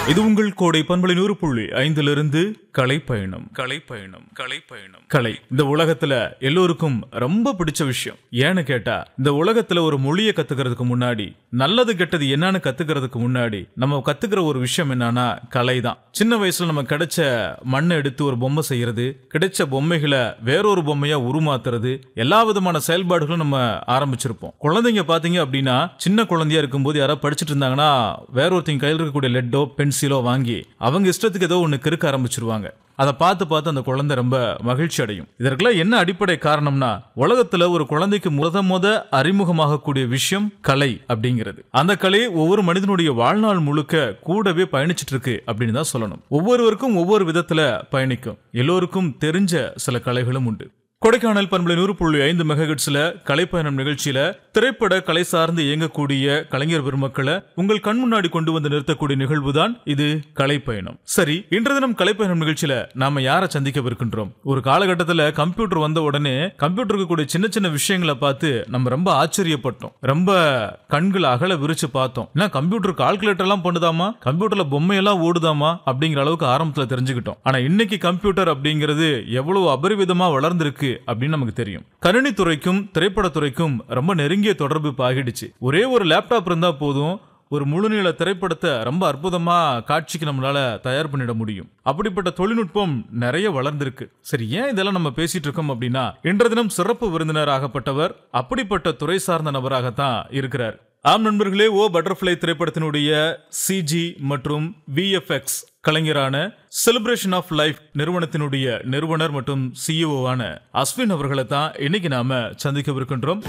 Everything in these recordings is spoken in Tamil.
இது உங்கள் கோடை பண்பலை நூறு புள்ளி ஐந்திலிருந்து கலை பயணம் கலை பயணம் கலை பயணம் கலை இந்த உலகத்துல எல்லோருக்கும் ரொம்ப பிடிச்ச விஷயம் ஏன்னு கேட்டா இந்த உலகத்துல ஒரு மொழியை கத்துக்கிறதுக்கு முன்னாடி நல்லது கெட்டது என்னன்னு கத்துக்கிறதுக்கு முன்னாடி நம்ம கத்துக்கிற ஒரு விஷயம் என்னன்னா கலை தான் சின்ன வயசுல நம்ம கிடைச்ச மண்ணை எடுத்து ஒரு பொம்மை செய்யறது கிடைச்ச பொம்மைகளை வேறொரு பொம்மையா உருமாத்துறது எல்லா விதமான செயல்பாடுகளும் நம்ம ஆரம்பிச்சிருப்போம் குழந்தைங்க பாத்தீங்க அப்படின்னா சின்ன குழந்தையா இருக்கும்போது யாராவது படிச்சுட்டு இருந்தாங்கன்னா வேற ஒருத்தங்க கையில் இருக்கக்கூடிய லெட்டோ பென்சிலோ வாங்கி அவங்க இஷ்டத்துக்கு ஏதோ ஒன்று கிறுக்க ஆரம்பிச்சிருவாங்க அதை பார்த்து பார்த்து அந்த குழந்தை ரொம்ப மகிழ்ச்சி அடையும் இதற்கெல்லாம் என்ன அடிப்படை காரணம்னா உலகத்துல ஒரு குழந்தைக்கு முத முத அறிமுகமாகக்கூடிய விஷயம் கலை அப்படிங்கிறது அந்த கலை ஒவ்வொரு மனிதனுடைய வாழ்நாள் முழுக்க கூடவே பயணிச்சிட்டு இருக்கு அப்படின்னு தான் சொல்லணும் ஒவ்வொருவருக்கும் ஒவ்வொரு விதத்துல பயணிக்கும் எல்லோருக்கும் தெரிஞ்ச சில கலைகளும் உண்டு கொடைக்கானல் பண்பலை நூறு புள்ளி ஐந்து மெகஹெட்ஸ்ல கலைப்பயணம் நிகழ்ச்சியில திரைப்பட கலை சார்ந்து இயங்கக்கூடிய கலைஞர் பெருமக்களை உங்கள் கண் முன்னாடி கொண்டு வந்து நிறுத்தக்கூடிய நிகழ்வுதான் இது கலைப்பயணம் சரி இன்று தினம் கலைப்பயணம் நிகழ்ச்சியில நாம யாரை சந்திக்கவிருக்கின்றோம் ஒரு காலகட்டத்துல கம்ப்யூட்டர் வந்த உடனே கம்ப்யூட்டருக்கு கூடிய சின்ன சின்ன விஷயங்களை பார்த்து நம்ம ரொம்ப ஆச்சரியப்பட்டோம் ரொம்ப கண்கள் அகல விரிச்சு பார்த்தோம் என்ன கம்ப்யூட்டர் கால்குலேட்டர் எல்லாம் பண்ணுதாமா கம்ப்யூட்டர்ல பொம்மையெல்லாம் ஓடுதாமா அப்படிங்கிற அளவுக்கு ஆரம்பத்துல தெரிஞ்சுக்கிட்டோம் ஆனா இன்னைக்கு கம்ப்யூட்டர் அப்படிங்கிறது எவ்வளவு அபரிவிதமா வளர்ந்திருக்கு அப்படின்னு நமக்கு தெரியும் கணினி துறைக்கும் திரைப்படத்துறைக்கும் ரொம்ப நெருங்கிய தொடர்பு இப்ப ஆகிடுச்சு ஒரே ஒரு லேப்டாப் இருந்தா போதும் ஒரு முழுநீள திரைப்படத்தை ரொம்ப அற்புதமா காட்சிக்கு நம்மளால தயார் பண்ணிட முடியும் அப்படிப்பட்ட தொழில்நுட்பம் நிறைய வளர்ந்திருக்கு சரி ஏன் இதெல்லாம் நம்ம பேசிட்டு இருக்கோம் அப்படின்னா இன்ற தினம் சிறப்பு விருந்தினர் ஆகப்பட்டவர் அப்படிப்பட்ட துறை சார்ந்த நபராகத்தான் இருக்கிறார் ஆம் நண்பர்களே ஓ பட்டர்ஃப்ளை திரைப்படத்தினுடைய சிஜி மற்றும் விஎஃப்எக்ஸ் கலைஞரான செலிப்ரேஷன் ஆஃப் லைஃப் நிறுவனத்தினுடைய நிறுவனர் மற்றும் சிஇஓவான அஸ்வின் அவர்களை தான் இன்னைக்கு நாம சந்திக்கவிருக்கின்றோம்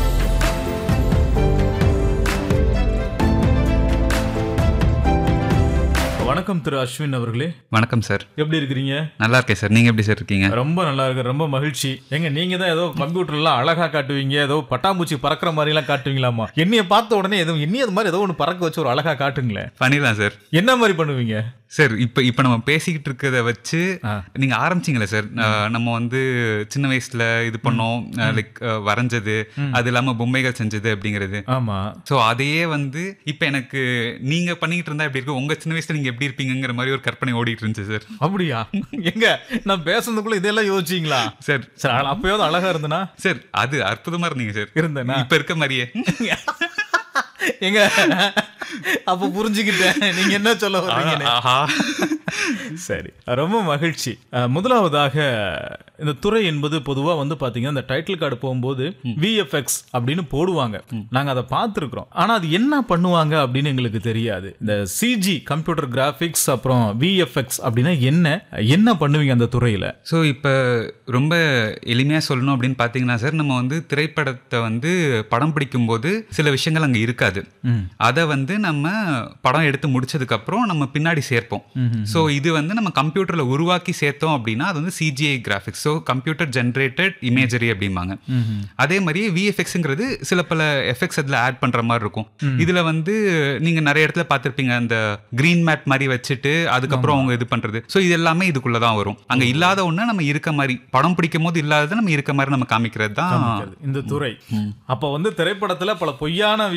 வணக்கம் திரு அஸ்வின் அவர்களே வணக்கம் சார் எப்படி இருக்கிறீங்க நல்லா இருக்கேன் சார் நீங்க எப்படி சார் இருக்கீங்க ரொம்ப நல்லா இருக்கு ரொம்ப மகிழ்ச்சி எங்க நீங்க தான் ஏதோ கம்ப்யூட்டர் எல்லாம் அழகா காட்டுவீங்க ஏதோ பட்டாம்பூச்சி பறக்கிற மாதிரி எல்லாம் காட்டுவீங்களாமா என்னைய பார்த்த உடனே எதுவும் என்னைய அது மாதிரி ஏதோ ஒன்று பறக்க வச்சு ஒரு அழகா காட்டுங்களேன் பண்ணிடலாம் சார் என்ன மாதிரி பண்ணுவீங்க சார் இப்போ இப்போ நம்ம பேசிக்கிட்டு இருக்கிறத வச்சு ஆ. நீங்க ஆரம்பிச்சீங்களே சார் அஹ், நம்ம வந்து சின்ன வயசுல இது பண்ணோம் லைக் வரைஞ்சது அது இல்லாம பொம்மைகள் செஞ்சது அப்படிங்கிறது ஆமா ஸோ அதையே வந்து இப்போ எனக்கு நீங்க பண்ணிக்கிட்டு இருந்தா எப்படி இருக்கு உங்க சின்ன வயசுல நீங்க எப்படி இருப்பீங்கங்கிற மாதிரி ஒரு கற்பனை ஓடிட்டு இருந்துச்சு சார் அப்படியா எங்க நான் பேசுனதுக்குள்ள இதெல்லாம் யோசிச்சீங்களா சார் சரி அ- அப்பயாவது அழகா இருந்தனா சார் அது அற்புதமா இருந்தீங்க சார் இருந்தேனா இப்ப இருக்க மாதிரியே எங்க அப்ப புரிஞ்சுக்கிட்டேன் நீங்க என்ன சொல்ல வர்றீங்கன்னு ஆஹா சரி ரொம்ப மகிழ்ச்சி அஹ், முதலாவதாக இந்த துறை என்பது பொதுவா வந்து பாத்தீங்கன்னா இந்த டைட்டில் கார்டு போகும்போது விஎஃப்எக்ஸ் அப்படின்னு போடுவாங்க நாங்க அதை பார்த்துருக்குறோம் ஆனா அது என்ன பண்ணுவாங்க அப்படின்னு எங்களுக்கு தெரியாது இந்த சிஜி கம்ப்யூட்டர் கிராபிக்ஸ் அப்புறம் விஎஃப்எக்ஸ் அப்படின்னா என்ன என்ன பண்ணுவீங்க அந்த துறையில ஸோ இப்போ ரொம்ப எளிமையாக சொல்லணும் அப்படின்னு பார்த்தீங்கன்னா சார் நம்ம வந்து திரைப்படத்தை வந்து படம் பிடிக்கும்போது சில விஷயங்கள் அங்கே இருக்காது அதை வந்து நம்ம படம் எடுத்து முடிச்சதுக்கப்புறம் நம்ம பின்னாடி சேர்ப்போம் ஸோ இது வந்து நம்ம கம்ப்யூட்டரில் உருவாக்கி சேர்த்தோம் அப்படின்னா அது வந்து CGI graphics so computer generated imagery அப்படிம்பாங்க அதே மாதிரி விஎஃப்எக்ஸுங்கிறது சில பல எஃபெக்ட்ஸ் அதில் ஆட் பண்ணுற மாதிரி இருக்கும் இதில் வந்து நீங்கள் நிறைய இடத்துல பார்த்துருப்பீங்க அந்த க்ரீன் மேட் மாதிரி வச்சுட்டு அதுக்கப்புறம் அவங்க இது பண்ணுறது ஸோ இது எல்லாமே இதுக்குள்ளே தான் வரும் அங்கே இல்லாத ஒன்று நம்ம இருக்க மாதிரி படம் பிடிக்கும் போது இல்லாததை நம்ம இருக்க மாதிரி நம்ம காமிக்கிறது தான் இந்த துறை அப்ப வந்து திரைப்படத்துல பல பொய்யான